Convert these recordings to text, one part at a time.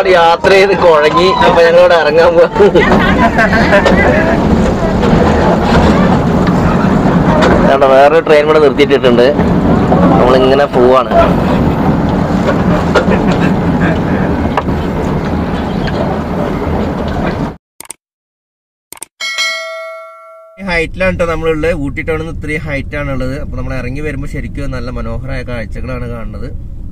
ഒരുപാട് യാത്ര ചെയ്ത് കുഴങ്ങി അപ്പൊ ഞങ്ങളിവിടെ ഇറങ്ങാൻ പോവാ കണ്ടോ വേറൊരു ട്രെയിൻ കൂടെ നിർത്തിയിട്ടിട്ടുണ്ട് നമ്മളിങ്ങനെ പോവാണ് ഹൈറ്റിലാണ് കേട്ടോ നമ്മളുള്ളത് ഊട്ടി ടൗണിൽ നിന്ന് ഇത്രയും ഹൈറ്റ് ആണുള്ളത് അപ്പൊ നമ്മൾ ഇറങ്ങി വരുമ്പോൾ ശരിക്കും നല്ല മനോഹരമായ കാഴ്ചകളാണ് കാണുന്നത്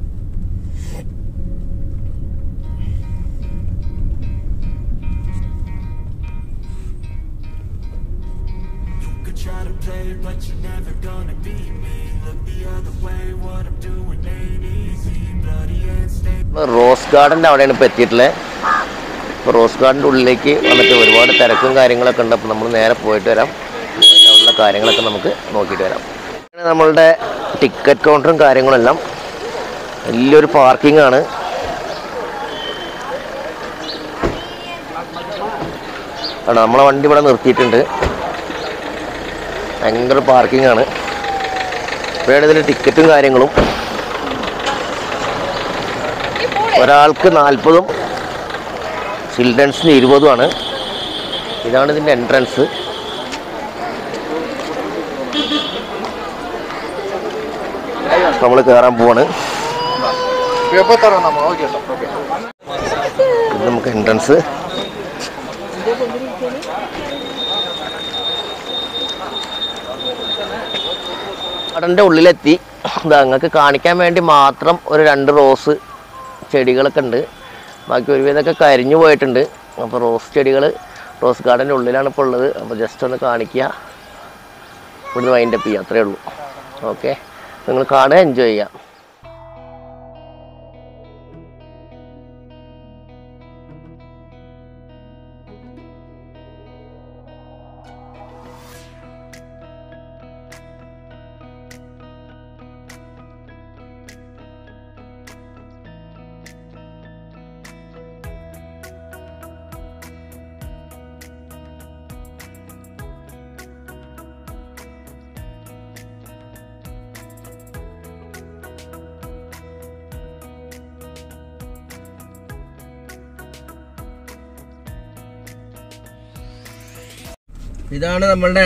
could try to play it, but you're never gonna beat me. Look the other way, what I'm doing ain't easy. Bloody hands stay. Rose ഗാർഡന്റെ അവിടെയാണ് ഇപ്പൊ എത്തിയിട്ടുള്ളത് ഇപ്പൊ റോസ് ഗാർഡന്റെ ഉള്ളിലേക്ക് വന്നിട്ട് ഒരുപാട് തിരക്കും കാര്യങ്ങളൊക്കെ ഉണ്ട് അപ്പൊ നമ്മൾ നേരെ പോയിട്ട് വരാം പോയിട്ട് അവിടെയുള്ള കാര്യങ്ങളൊക്കെ നമുക്ക് നോക്കിയിട്ട് വരാം ഇതാണ് നമ്മളുടെ ടിക്കറ്റ് കൗണ്ടറും കാര്യങ്ങളെല്ലാം വലിയൊരു പാർക്കിംഗ് ആണ് ആണ് നമ്മളെ വണ്ടി ഇവിടെ നിർത്തിയിട്ടുണ്ട് ഭയങ്കര പാർക്കിംഗ് ആണ് ഇവിടെ ഇതിൽ ടിക്കറ്റും കാര്യങ്ങളും ഒരാൾക്ക് നാൽപ്പതും ചിൽഡ്രൻസിന് ഇരുപതുമാണ് ഇതാണ് ഇതിൻ്റെ എൻട്രൻസ് നമ്മൾ കയറാൻ പോവാണ് ഇത് നമുക്ക് എൻട്രൻസ് കടൻ്റെ ഉള്ളിലെത്തി ഇത് അങ്ങക്ക് കാണിക്കാൻ വേണ്ടി മാത്രം ഒരു രണ്ട് റോസ് ചെടികളൊക്കെ ഉണ്ട് ബാക്കി ഒരുവിധമൊക്കെ കരിഞ്ഞു പോയിട്ടുണ്ട് അപ്പോൾ റോസ് ചെടികൾ റോസ് ഗാർഡൻ്റെ ഉള്ളിലാണ് ഇപ്പോൾ ഉള്ളത് അപ്പോൾ ജസ്റ്റ് ഒന്ന് കാണിക്കുക ഇവിടുന്ന് വൈൻഡപ്പ് ചെയ്യുക അത്രേ ഉള്ളൂ ഓക്കെ നിങ്ങൾ കാണുക എൻജോയ് ചെയ്യുക ഇതാണ് നമ്മളുടെ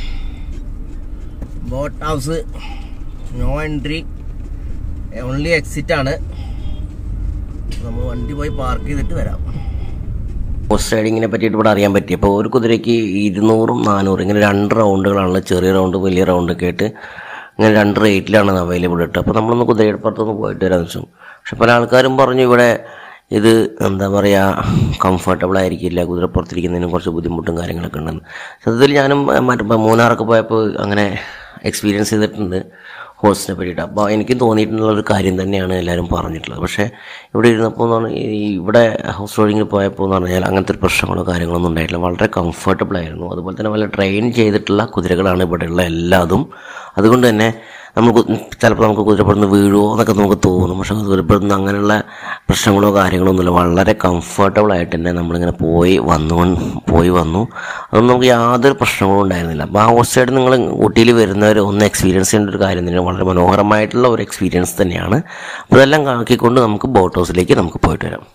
boat house no entry only exit ആണ് നമ്മൾ വണ്ടി പോയി പാർക്ക് ചെയ്തിട്ട് വരാം ഹോഴ്സ് റൈഡിങ്ങിനെ പറ്റിയിട്ട് ഇവിടെ അറിയാൻ പറ്റി അപ്പോൾ ഒരു കുതിരയ്ക്ക് ഇരുന്നൂറും നാനൂറും ഇങ്ങനെ രണ്ട് റൗണ്ടുകളാണല്ലോ ചെറിയ റൗണ്ട് വലിയ റൗണ്ട് ഒക്കെ ആയിട്ട് ഇങ്ങനെ രണ്ട് റേറ്റിലാണ് അവൈലബിൾ ഇട്ട് അപ്പോൾ നമ്മളൊന്ന് കുതിരപ്പുറത്തൊന്ന് പോയിട്ട് വരാമെന്ന് വെച്ചു പക്ഷെ പല ആൾക്കാരും പറഞ്ഞു ഇവിടെ ഇത് എന്താ പറയുക കംഫർട്ടബിൾ ആയിരിക്കില്ല കുതിരപ്പുറത്തിരിക്കുന്നതിനും കുറച്ച് ബുദ്ധിമുട്ടും കാര്യങ്ങളൊക്കെ ഉണ്ടെന്ന് സത്യത്തിൽ ഞാനും മറ്റേ മൂന്നാറൊക്കെ പോയപ്പോൾ അങ്ങനെ എക്സ്പീരിയൻസ് ചെയ്തിട്ടുണ്ട് ഹോഴ്സിനെ പറ്റിയിട്ട് അപ്പോൾ എനിക്ക് തോന്നിയിട്ടുള്ള ഒരു കാര്യം തന്നെയാണ് എല്ലാവരും പറഞ്ഞിട്ടുള്ളത് പക്ഷേ ഇവിടെ ഇരുന്നപ്പോൾ എന്ന് പറഞ്ഞാൽ ഈ ഇവിടെ ഹൗസ് റൈഡിങ്ങിൽ പോയപ്പോൾ എന്ന് പറഞ്ഞാൽ അങ്ങനത്തെ ഒരു പ്രശ്നങ്ങളോ കാര്യങ്ങളൊന്നും ഉണ്ടായിട്ടില്ല വളരെ കംഫർട്ടബിൾ ആയിരുന്നു അതുപോലെ തന്നെ വളരെ ട്രെയിൻ ചെയ്തിട്ടുള്ള കുതിരകളാണ് ഇവിടെയുള്ള എല്ലാതും അതുകൊണ്ട് തന്നെ നമുക്ക് ചിലപ്പോൾ നമുക്ക് കുതിരപ്പുറത്ത് വീഴുമോ എന്നൊക്കെ നമുക്ക് തോന്നും പക്ഷേ കുതിരപ്പുറത്ത് അങ്ങനെയുള്ള പ്രശ്നങ്ങളോ കാര്യങ്ങളോ ഒന്നുമില്ല വളരെ കംഫർട്ടബിൾ ആയിട്ട് തന്നെ നമ്മളിങ്ങനെ പോയി വന്നു പോയി വന്നു അതൊന്നും നമുക്ക് യാതൊരു പ്രശ്നങ്ങളും ഉണ്ടായിരുന്നില്ല അപ്പോൾ ആ ഹോസ്റ്റ് സൈഡ് നിങ്ങൾ ഊട്ടിയിൽ വരുന്നവർ ഒന്ന് എക്സ്പീരിയൻസ് ചെയ്യേണ്ട ഒരു കാര്യം തന്നെയാണ് വളരെ മനോഹരമായിട്ടുള്ള ഒരു എക്സ്പീരിയൻസ് തന്നെയാണ് അപ്പോൾ ഇതെല്ലാം കാക്കിക്കൊണ്ട് നമുക്ക് ബോട്ട് ഹൗസിലേക്ക് നമുക്ക് പോയിട്ട് വരാം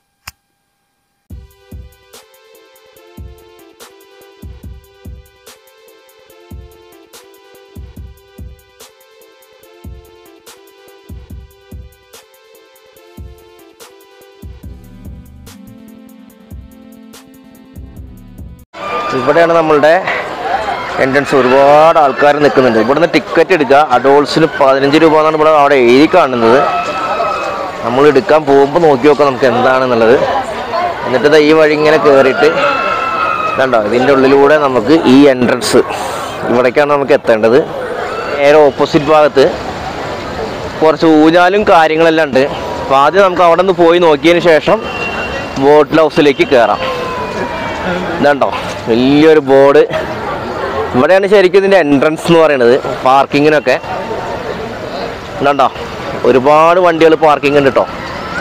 ഇവിടെയാണ് നമ്മളുടെ എൻട്രൻസ് ഒരുപാട് ആൾക്കാർ നിൽക്കുന്നുണ്ട് ഇവിടുന്ന് ടിക്കറ്റ് എടുക്കുക അഡോൾസിന് പതിനഞ്ച് രൂപ എന്നാണ് ഇവിടെ അവിടെ എഴുതി കാണുന്നത് നമ്മൾ എടുക്കാൻ പോകുമ്പോൾ നോക്കി നോക്കാം നമുക്ക് എന്താണെന്നുള്ളത് എന്നിട്ട് ദാ ഈ വഴി ഇങ്ങനെ കയറിയിട്ട് കണ്ടോ ഇതിൻ്റെ ഉള്ളിലൂടെ നമുക്ക് ഈ എൻട്രൻസ് ഇവിടേക്കാണ് നമുക്ക് എത്തേണ്ടത് നേരെ ഓപ്പോസിറ്റ് ഭാഗത്ത് കുറച്ച് ഊഞ്ഞാലും കാര്യങ്ങളെല്ലാം ഉണ്ട് അപ്പോൾ ആദ്യം നമുക്ക് അവിടെ നിന്ന് പോയി നോക്കിയതിന് ശേഷം ബോട്ടിൽ ഹൗസിലേക്ക് കയറാം ഇതുണ്ടോ വലിയൊരു ബോർഡ് ഇവിടെയാണ് ശരിക്കും ഇതിൻ്റെ എൻട്രൻസ് എന്ന് പറയുന്നത് പാർക്കിങ്ങിനൊക്കെ ഇതുണ്ടോ ഒരുപാട് വണ്ടികൾ പാർക്കിംഗ് ഉണ്ട് കേട്ടോ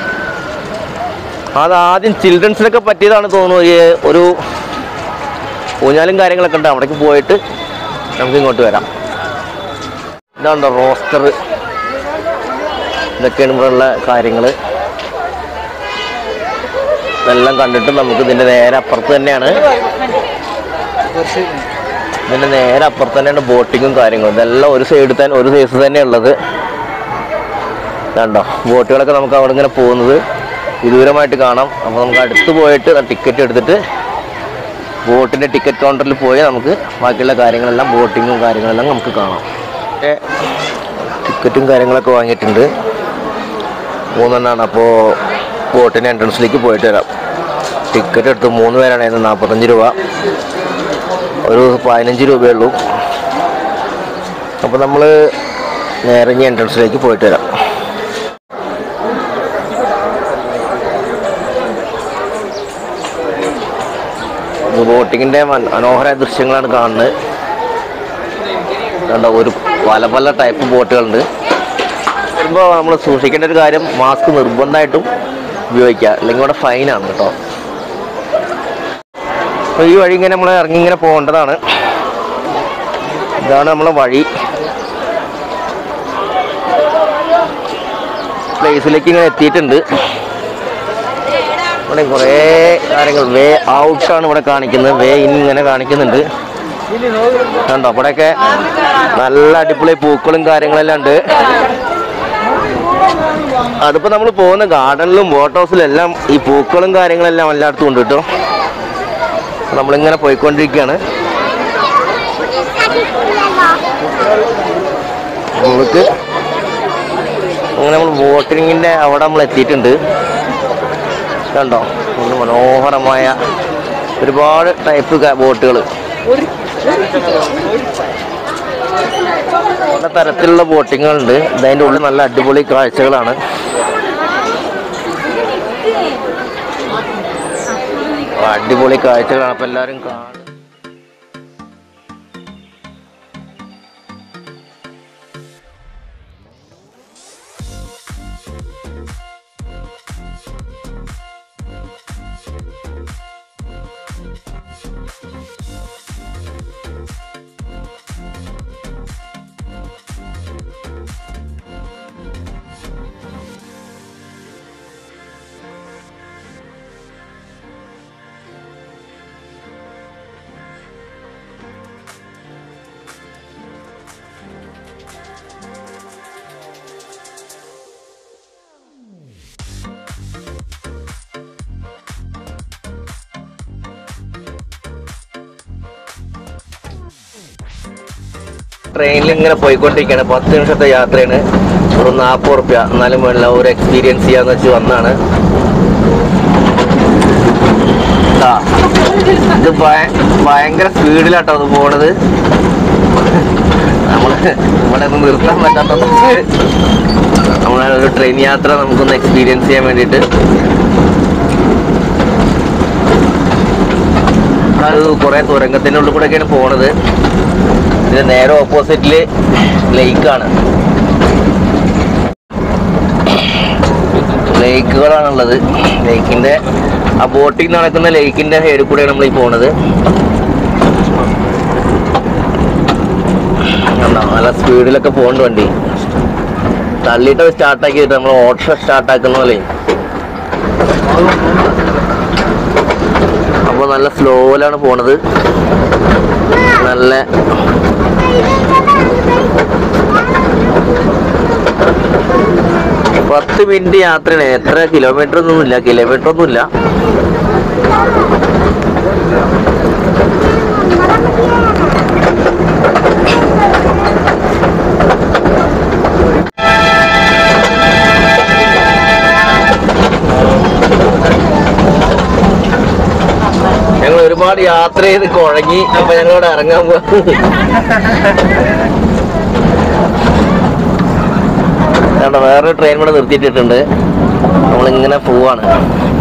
അത് ആദ്യം ചിൽഡ്രൻസിനൊക്കെ പറ്റിയതാണ് തോന്നുന്നു ഒരു- ഒരു ഊഞ്ഞാലും കാര്യങ്ങളൊക്കെ ഉണ്ട് അവിടേക്ക് പോയിട്ട് നമുക്ക് ഇങ്ങോട്ട് വരാം ഇതാണ്ടോ റോസ്റ്റർ ഇതൊക്കെയാണ് ഇവിടെയുള്ള കാര്യങ്ങൾ ഇതെല്ലാം കണ്ടിട്ട് നമുക്ക് ഇതിന്റെ നേരെ അപ്പുറത്ത് തന്നെയാണ് ഇതിന്റെ നേരെ അപ്പുറത്ത് തന്നെയാണ് ബോട്ടിങ്ങും കാര്യങ്ങളും ഇതെല്ലാം ഒരു സൈഡിൽ തന്നെ ഒരു സൈസ് തന്നെ ഉള്ളത് കണ്ടോ ബോട്ടുകളൊക്കെ നമുക്ക് അവിടെ ഇങ്ങനെ പോകുന്നത് വിദൂരമായിട്ട് കാണാം അപ്പോൾ നമുക്ക് അടുത്ത് പോയിട്ട് ടിക്കറ്റ് എടുത്തിട്ട് ബോട്ടിൻ്റെ ടിക്കറ്റ് കൗണ്ടറിൽ പോയി നമുക്ക് ബാക്കിയുള്ള കാര്യങ്ങളെല്ലാം ബോട്ടിങ്ങും കാര്യങ്ങളെല്ലാം നമുക്ക് കാണാം ഏ, ടിക്കറ്റും കാര്യങ്ങളൊക്കെ വാങ്ങിയിട്ടുണ്ട് മൂന്നെണ്ണമാണ് അപ്പോൾ ബോട്ടിൻ്റെ എൻട്രൻസിലേക്ക് പോയിട്ട് വരാം ടിക്കറ്റ് എടുത്ത് മൂന്ന് പേരാണ് നാൽപ്പത്തഞ്ച് രൂപ ഒരു പതിനഞ്ച് രൂപയേ ഉള്ളൂ അപ്പോൾ നമ്മൾ നേരെ ഇനി എൻട്രൻസിലേക്ക് പോയിട്ട് വരാം ബോട്ടിങ്ങിൻ്റെ മനോഹരമായ ദൃശ്യങ്ങളാണ് കാണുന്നത് കണ്ടോ ഒരു പല പല ടൈപ്പ് ബോട്ടുകളുണ്ട് വരുമ്പോൾ നമ്മൾ സൂക്ഷിക്കേണ്ട ഒരു കാര്യം മാസ്ക് നിർബന്ധമായിട്ടും ഉപയോഗിക്കുക അല്ലെങ്കിൽ ഇവിടെ ഫൈനാണ് കേട്ടോ അപ്പോൾ ഈ വഴി ഇങ്ങനെ നമ്മൾ ഇറങ്ങി ഇങ്ങനെ പോകേണ്ടതാണ് ഇതാണ് നമ്മളെ വഴി പ്ലേസിലേക്ക് ഇങ്ങനെ എത്തിയിട്ടുണ്ട് ഇവിടെ കുറേ കാര്യങ്ങൾ വേ ഔട്ടാണ് ഇവിടെ കാണിക്കുന്നത് വേ ഇൻ ഇങ്ങനെ കാണിക്കുന്നുണ്ട് കണ്ടോ അവിടെയൊക്കെ നല്ല അടിപൊളി പൂക്കളും കാര്യങ്ങളെല്ലാം ഉണ്ട് അതിപ്പോ നമ്മൾ പോകുന്ന ഗാർഡനിലും ബോട്ട് ഹൗസിലും എല്ലാം ഈ പൂക്കളും കാര്യങ്ങളെല്ലാം എല്ലായിടത്തും ഉണ്ട് കേട്ടോ നമ്മളിങ്ങനെ പോയിക്കൊണ്ടിരിക്കുകയാണ് നമുക്ക് അങ്ങനെ നമ്മൾ ബോട്ടിങ്ങിന്റെ അവിടെ നമ്മൾ എത്തിയിട്ടുണ്ട് കണ്ടോ ഒന്ന് മനോഹരമായ ഒരുപാട് ടൈപ്പ് ബോട്ടുകൾ പല തരത്തിലുള്ള ബോട്ടിങ്ങുകളുണ്ട് ഇതിൻ്റെ ഉള്ളിൽ നല്ല അടിപൊളി കാഴ്ചകളാണ് അടിപൊളി കാഴ്ചകളാണ് അപ്പം എല്ലാവരും കാണും ട്രെയിനിൽ ഇങ്ങനെ പോയിക്കൊണ്ടിരിക്കുകയാണ് പത്ത് നിമിഷത്തെ യാത്രയാണ് ഒരു നാൽപ്പത് റുപ്യ എന്നാലും വേണ്ട ഒരു എക്സ്പീരിയൻസ് ചെയ്യാന്ന് വെച്ച് വന്നാണ് ദാ, ഇത് ഭയ- ഭയങ്കര സ്പീഡിലാട്ടോ അത് പോണത് നമ്മള് ഇവിടെ ഒന്നും നിർത്താൻ പറ്റാത്ത നമ്മളെ ഒരു ട്രെയിൻ യാത്ര നമുക്കൊന്ന് എക്സ്പീരിയൻസ് ചെയ്യാൻ വേണ്ടിയിട്ട് അത് കുറെ തുരങ്കത്തിന്റെ ഉള്ളിൽ കൂടെയൊക്കെയാണ് പോണത് ഇതിന് നേരെ ഓപ്പോസിറ്റില് ലേക്കാണ് ലേക്കുകളാണുള്ളത് ലേക്കിന്റെ ആ ബോട്ടിങ് നടക്കുന്ന ലേക്കിന്റെ സൈഡിൽ കൂടെയാണ് നമ്മൾ ഈ പോണത് കണ്ടോ നല്ല സ്പീഡിലൊക്കെ പോകുന്നുണ്ട് വണ്ടി തള്ളിയിട്ട് സ്റ്റാർട്ടാക്കിയിട്ട് നമ്മൾ ഓട്ടോ സ്റ്റാർട്ടാക്കുന്ന പോലെ അപ്പോൾ നല്ല സ്ലോയിലാണ് പോണത് നല്ല പത്ത് മിനിറ്റ് യാത്രയാണ് എത്ര കിലോമീറ്റർ ഒന്നുമില്ല കിലോമീറ്റർ ഒന്നുമില്ല ഞങ്ങൾ ഒരുപാട് യാത്ര ചെയ്ത് കുഴങ്ങി അപ്പൊ ഞങ്ങളിവിടെ ഇറങ്ങാൻ പോവാ വേറൊരു ട്രെയിൻ ഇവിടെ നിർത്തിയിട്ടിട്ടുണ്ട് നമ്മളിങ്ങനെ പോവാണ്